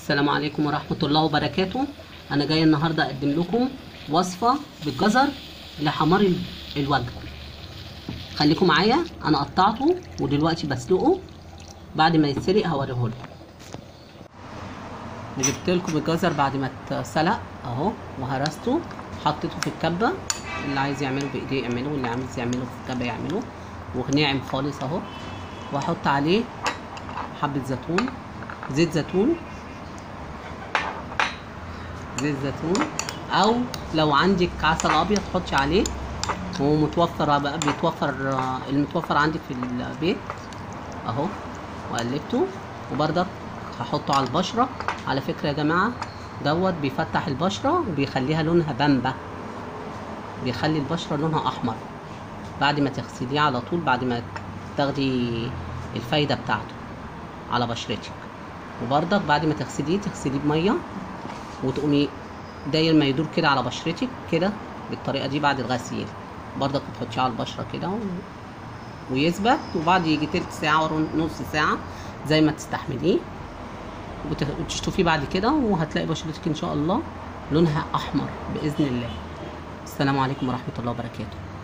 السلام عليكم ورحمة الله وبركاته أنا جاي النهاردة أقدم لكم وصفة بالجزر لحمار ال- الوجه خليكم معايا أنا قطعته ودلوقتي بسلقه بعد ما يتسلق هوريهولكم جبت لكم الجزر بعد ما اتسلق اهو وهرسته حطيته في الكبه اللي عايز يعمله بايديه يعمله واللي عايز يعمله في الكبه يعمله وناعم خالص اهو واحط عليه حبه زيتون زيت زيتون زيت زيتون او لو عندك عسل ابيض حطي عليه هو متوفر بقى بيتوفر آه، المتوفر عندك في البيت اهو وقلبته وبرضك هحطه على البشره على فكره يا جماعه دوت بيفتح البشره وبيخليها لونها بامبا بيخلي البشره لونها احمر بعد ما تغسليه على طول بعد ما تاخدي الفايده بتاعته على بشرتك وبرضك بعد ما تغسليه تغسليه بميه وتقومي داير ما يدور كده على بشرتك كده بالطريقه دي بعد الغسيل برضك بتحطيه على البشره كده و... ويثبت وبعد يجي تلت ساعه ونص ساعه زي ما تستحمليه وبت- وتشطفيه بعد كده وهتلاقي بشرتك ان شاء الله لونها احمر باذن الله السلام عليكم ورحمه الله وبركاته